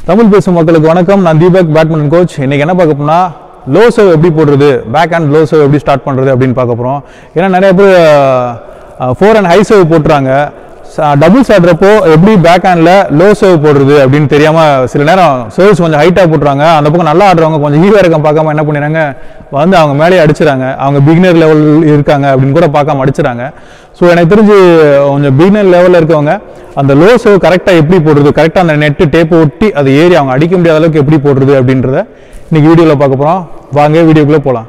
தமிழ் பேசும் மக்களுக்கு வணக்கம் நான் தீபக் பேட்மிண்டன் கோச் இன்னைக்கு என்ன பார்க்க போனா லோ சர்வ் எப்படி போடுறது பேக் ஹேண்ட் லோ சர்வ் எப்படி ஸ்டார்ட் பண்ணுறது அப்படின்னு பார்க்க போகிறோம் ஏன்னா நிறைய பேர் ஃபோர் அண்ட் ஹை சர்வ் போட்டுறாங்க டபுள்ஸ் ஆடுறப்போ எப்படி பேக் ஹேண்டில் லோ சர்வ் போடுறது அப்படின்னு தெரியாமல் சில நேரம் சர்வ்ஸ் கொஞ்சம் ஹைட்டாக போட்டுறாங்க அந்த பக்கம் நல்லா ஆடுறவங்க கொஞ்சம் ஹீரோ இறக்கம் பார்க்காம என்ன பண்ணிடுறாங்க வந்து அவங்க மேலேயே அடிச்சிடறாங்க அவங்க பிகினர் லெவல் இருக்காங்க அப்படின்னு கூட பார்க்காம அடிச்சிடறாங்க ஸோ எனக்கு தெரிஞ்சு கொஞ்சம் பிகினர் லெவலில் இருக்கவங்க அந்த லோ சர்வ் கரெக்டாக எப்படி போடுறது கரெக்டாக அந்த நெட்டு டேப் ஒட்டி அது ஏறி அவங்க அடிக்க முடியாத அளவுக்கு எப்படி போடுறது அப்படின்றத இன்னைக்கு வீடியோவில் பார்க்க போகிறோம் வாங்க வீடியோக்குள்ளே போகலாம்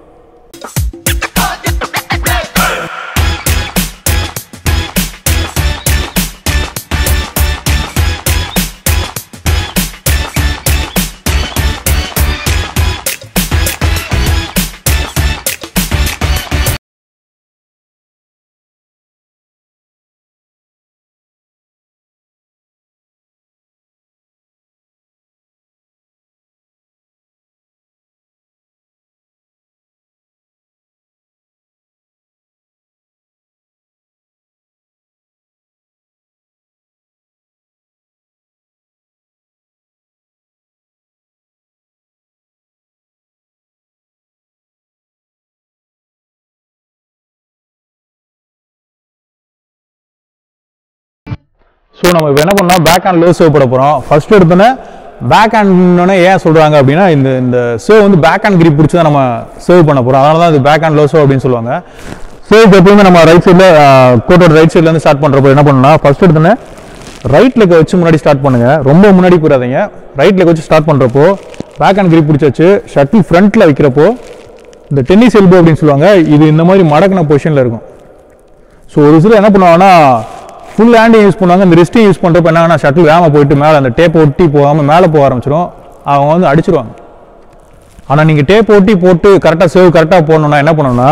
ஸோ நம்ம இப்போ என்ன பண்ணோம் பேக் ஹேண்ட் லோ சர்வ் போட போகிறோம் ஃபர்ஸ்ட் எடுத்தோன்னே பேக் ஹேண்ட்னு ஏன் சொல்கிறாங்க அப்படின்னா இந்த இந்த சர்வ் வந்து பேக் ஹேண்ட் கிரிப் பிடிச்சி தான் நம்ம சர்வ் பண்ண போகிறோம் அதனால தான் இது பேக் ஹேண்ட் லோ சர்வ் அப்படின்னு சொல்லுவாங்க சர்வ் எப்பவுமே நம்ம ரைட் சைடில் கோட்டோட ரைட் சைட்லேருந்து ஸ்டார்ட் பண்ணுறப்போ என்ன பண்ணணும்னா ஃபர்ஸ்ட் எடுத்தோன்னே ரைட் லெக்கை வச்சு முன்னாடி ஸ்டார்ட் பண்ணுங்க ரொம்ப முன்னாடி போயிடாதீங்க ரைட் லெக் வச்சு ஸ்டார்ட் பண்ணுறப்போ பேக் ஹேண்ட் கிரிப் பிடிச்சி வச்சு ஷட்டில் ஃப்ரண்ட்டில் வைக்கிறப்போ இந்த டென்னிஸ் எல்போ அப்படின்னு சொல்லுவாங்க இது இந்த மாதிரி மடக்கின பொசிஷனில் இருக்கும் ஸோ ஒரு சிலர் என்ன பண்ணுவாங்கன்னா ஃபுல் ஹேண்டையும் யூஸ் பண்ணுவாங்க இந்த ரிஸ்ட்டையும் யூஸ் பண்ணுறப்ப என்னன்னா ஷட்டில் வேகமாக போயிட்டு மேலே அந்த டேப் ஒட்டி போகாமல் மேலே போக ஆரம்பிச்சிடும் அவங்க வந்து அடிச்சிருவாங்க ஆனால் நீங்கள் டேப் ஒட்டி போட்டு கரெக்டாக சேவ் கரெக்டாக போடணும்னா என்ன பண்ணணும்னா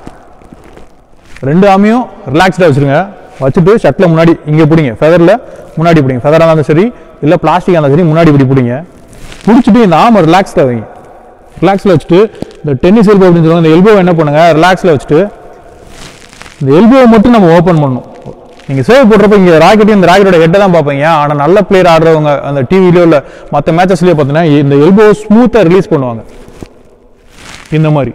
ரெண்டு ஆமையும் ரிலாக்ஸ்டாக வச்சுருங்க வச்சுட்டு ஷட்டில் முன்னாடி இங்கே பிடிங்க ஃபெதரில் முன்னாடி பிடிங்க ஃபெதராக இருந்தாலும் சரி இல்லை பிளாஸ்டிக்காக இருந்தாலும் சரி முன்னாடி இப்படி பிடிங்க பிடிச்சிட்டு இந்த ஆமை ரிலாக்ஸ்டாக வைங்க ரிலாக்ஸில் வச்சுட்டு இந்த டென்னிஸ் எல்போ அப்படின்னு சொல்லுவாங்க இந்த எல்போவை என்ன பண்ணுங்க ரிலாக்ஸில் வச்சுட்டு இந்த எல்போவை மட்டும் நம்ம ஓப்பன் பண்ணணும் நீங்கள் சேவ் போடுறப்ப இங்கே ராக்கெட்டையும் இந்த ராக்கெட்டோட ஹெட்டை தான் பார்ப்பீங்க ஆனால் நல்ல பிளேயர் ஆடுறவங்க அந்த டிவிலையோ இல்லை மற்ற மேட்சஸ்லேயோ பார்த்தீங்கன்னா இந்த எல்போவை ஸ்மூத்தாக ரிலீஸ் பண்ணுவாங்க இந்த மாதிரி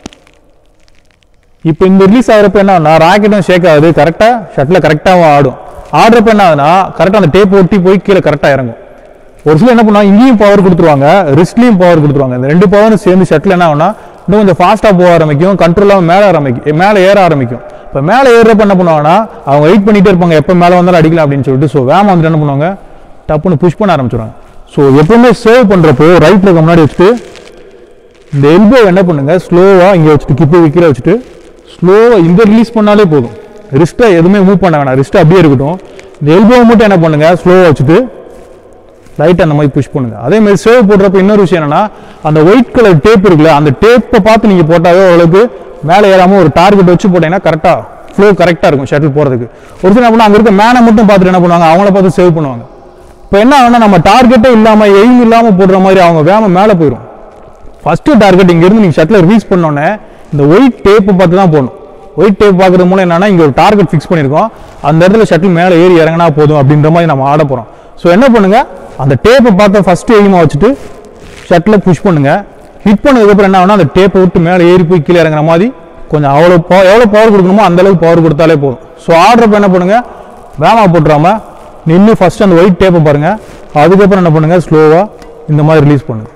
இப்போ இந்த ரிலீஸ் ஆகிறப்ப என்ன ஆகுனா ராக்கெட்டும் ஷேக் ஆகுது கரெக்டாக ஷட்டில் கரெக்டாகவும் ஆடும் ஆடுறப்ப என்ன ஆகுதுன்னா கரெக்டாக அந்த டேப் ஒட்டி போய் கீழே கரெக்டாக இறங்கும் ஒரு சில என்ன பண்ணுவாங்க இங்கேயும் பவர் கொடுத்துருவாங்க ரிஸ்ட்லையும் பவர் கொடுத்துருவாங்க இந்த ரெண்டு பவரும் சேர்ந்து ஷட்டில் என்ன ஆகுனா இன்னும் கொஞ்சம் ஃபாஸ்ட்டாக போக ஆரம்பிக்கும் கண்ட்ரோலாக மேலே ஆரம்பிக்கும் மேலே ஏற ஆரம்பிக்கும் இப்போ மேலே ஏறுறப்ப என்ன பண்ணுவாங்கன்னா அவங்க வெயிட் பண்ணிட்டே இருப்பாங்க எப்போ மேலே வந்தாலும் அடிக்கலாம் அப்படின்னு சொல்லிட்டு ஸோ வேமா வந்துட்டு என்ன பண்ணுவாங்க டப்புன்னு புஷ் பண்ண ஆரம்பிச்சிடுவாங்க ஸோ எப்பவுமே சேவ் பண்ணுறப்போ ரைட் லெக் முன்னாடி வச்சுட்டு இந்த எல்போ என்ன பண்ணுங்க ஸ்லோவாக இங்கே வச்சுட்டு கிப்பு கீழே வச்சுட்டு ஸ்லோவாக இந்த ரிலீஸ் பண்ணாலே போதும் ரிஸ்ட்டை எதுவுமே மூவ் பண்ண வேணாம் ரிஸ்ட் அப்படியே இருக்கட்டும் இந்த எல்போவை மட்டும் என்ன பண்ணுங்க ஸ்லோவாக வச்சுட்டு லைட் அந்த மாதிரி புஷ் பண்ணுங்க அதே மாதிரி சேவ் போடுறப்ப இன்னொரு விஷயம் என்னன்னா அந்த ஒயிட் கலர் டேப் இருக்குல்ல அந்த டேப்பை பார்த்து நீங்க போட்டாவே ஓரளவுக்கு மேலே ஏறாம ஒரு டார்கெட் வச்சு போட்டீங்கன்னா கரெக்டா ஃப்ளோ கரெக்டா இருக்கும் ஷட்டில் போறதுக்கு ஒரு சில என்ன அங்க இருக்க மேனை மட்டும் பார்த்துட்டு என்ன பண்ணுவாங்க அவங்கள பார்த்து சேவ் பண்ணுவாங்க இப்போ என்ன ஆகுனா நம்ம டார்கெட்டே இல்லாம எய்ம் இல்லாம போடுற மாதிரி அவங்க வேகமா மேலே போயிடும் ஃபர்ஸ்ட் டார்கெட் இங்க இருந்து நீங்க ஷட்டில் ரிலீஸ் பண்ணோன்னே இந்த ஒயிட் டேப்பை பார்த்து தான் போடணும் ஒயிட் டேப் பார்க்கறது மூலம் என்னன்னா இங்க ஒரு டார்கெட் ஃபிக்ஸ் பண்ணியிருக்கோம் அந்த இடத்துல ஷட்டில் மேலே ஏறி இறங்கினா போதும் அப்படின்ற மாதிரி நம்ம ஆட போறோம் ஸோ என்ன பண்ணுங்க அந்த டேப்பை பார்த்து ஃபர்ஸ்ட் எய்மா வச்சுட்டு ஷட்டில் புஷ் பண்ணுங்க ஹிட் பண்ணதுக்கப்புறம் என்ன ஆகுனா அந்த டேப்பை விட்டு மேலே ஏறி போய் கீழே இறங்குற மாதிரி கொஞ்சம் அவ்வளோ பவர் எவ்வளோ பவர் கொடுக்கணுமோ அந்த அளவுக்கு பவர் கொடுத்தாலே போதும் ஸோ ஆடுறப்ப என்ன பண்ணுங்க வேமா போட்டுறாம நின்று ஃபர்ஸ்ட் அந்த ஒயிட் டேப்பை பாருங்க அதுக்கப்புறம் என்ன பண்ணுங்க ஸ்லோவாக இந்த மாதிரி ரிலீஸ் பண்ணுங்க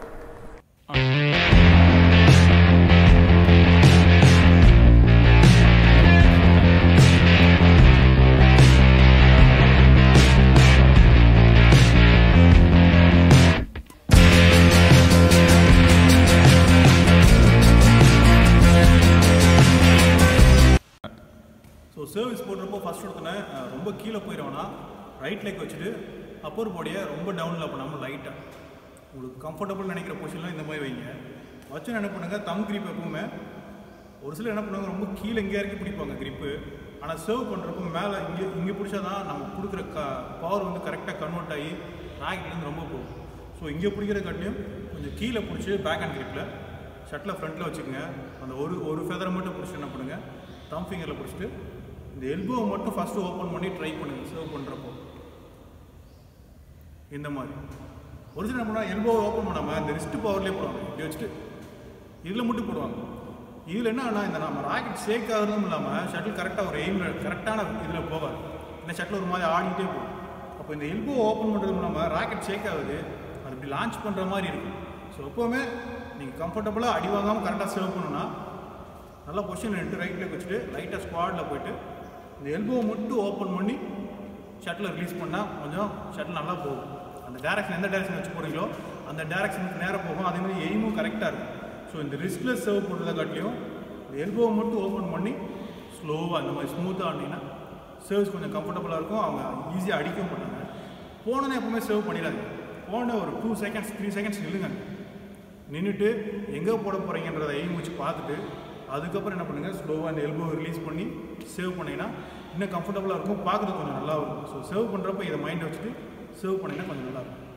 ஸோ சர்வீஸ் போடுறப்போ ஃபஸ்ட் எடுத்தோன்னே அஹ், ரொம்ப கீழே போயிடுவோம்னா ரைட் லெக் வச்சுட்டு அப்பர் பாடியை ரொம்ப டவுனில் பண்ணாமல் லைட்டாக உங்களுக்கு கம்ஃபர்டபுள் நினைக்கிற பொசிஷனில் இந்த மாதிரி வைங்க வச்சு என்ன பண்ணுங்க தம் கிரிப் எப்பவுமே ஒரு சிலர் என்ன பண்ணுவாங்க ரொம்ப கீழே இங்கே இறக்கி பிடிப்பாங்க கிரிப்பு ஆனால் சர்வ் பண்ணுறப்போ மேலே இங்கே இங்கே பிடிச்சா தான் நம்ம கொடுக்குற க பவர் வந்து கரெக்டாக கன்வெர்ட் ஆகி ராக்கெட்லேருந்து ரொம்ப போகும் ஸோ இங்கே பிடிக்கிற காட்டியும் கொஞ்சம் கீழே பிடிச்சி பேக் ஹேண்ட் கிரிப்பில் ஷட்டில் ஃப்ரண்ட்டில் வச்சுக்கோங்க அந்த ஒரு ஒரு ஃபெதரை மட்டும் பிடிச்சி என்ன பண்ணுங்க தம் ஃபிங்கரில் பிடிச்சிட்டு இந்த எல்போவை மட்டும் ஃபஸ்ட்டு ஓப்பன் பண்ணி ட்ரை பண்ணுங்கள் சர்வ் பண்ணுறப்போ இந்த மாதிரி ஒரு சில என்ன பண்ணுவாங்க எல்போ ஓப்பன் பண்ணாமல் இந்த ரிஸ்ட் பவர்லேயே போடுவாங்க இப்படி வச்சுட்டு இதில் மட்டும் போடுவாங்க இதில் என்ன ஆனா இந்த நம்ம ராக்கெட் ஷேக் ஆகுறதும் இல்லாமல் ஷட்டில் கரெக்டாக ஒரு எய்ம் கரெக்டான இதில் போகாது இந்த ஷட்டில் ஒரு மாதிரி ஆடிட்டே போகும் அப்போ இந்த எல்போ ஓப்பன் பண்ணுறதும் இல்லாமல் ராக்கெட் ஷேக் ஆகுது அது இப்படி லான்ச் பண்ணுற மாதிரி இருக்கும் ஸோ எப்போவுமே நீங்கள் கம்ஃபர்டபுளாக அடி வாங்காமல் கரெக்டாக சேவ் பண்ணணும்னா நல்லா பொசிஷன் எடுத்து ரைட் லெக் வச்சுட்டு லைட்டாக ஸ்குவாடில் போயிட்டு இந்த எல்போ மட்டும் ஓப்பன் பண்ணி ஷட்டில் ரிலீஸ் பண்ணால் கொஞ்சம் ஷட்டில் நல்லா போகும் அந்த டேரக்ஷன் எந்த டேரக்ஷன் வச்சு போகிறீங்களோ அந்த டேரக்ஷனுக்கு நேராக போகும் அதே மாதிரி எய்மும் கரெக்டாக இருக்கும் ஸோ இந்த ரிஸ்க்லெஸ் சர்வ் பண்ணுறதை காட்டியும் இந்த எல்போ மட்டும் ஓப்பன் பண்ணி ஸ்லோவாக இந்த மாதிரி ஸ்மூத்தாக ஆடினீங்கன்னா சர்வ்ஸ் கொஞ்சம் கம்ஃபர்டபுளாக இருக்கும் அவங்க ஈஸியாக அடிக்கவும் மாட்டாங்க போனோன்னே எப்பவுமே சர்வ் பண்ணிடாது போன ஒரு டூ செகண்ட்ஸ் த்ரீ செகண்ட்ஸ் நில்லுங்க நின்றுட்டு எங்கே போட போகிறீங்கன்றதை எய்ம் வச்சு பார்த்துட்டு அதுக்கப்புறம் என்ன பண்ணுங்கள் ஸ்லோவாக இந்த எல்போ ரிலீஸ் பண்ணி சேவ் பண்ணிங்கன்னா இன்னும் கம்ஃபர்டபுளாக இருக்கும் பார்க்குறது கொஞ்சம் நல்லா இருக்கும் ஸோ சேவ் பண்ணுறப்ப இதை மைண்டை வச்சுட்டு சேவ் பண்ணிங்கன்னா கொஞ்சம் நல்லா இருக்கும்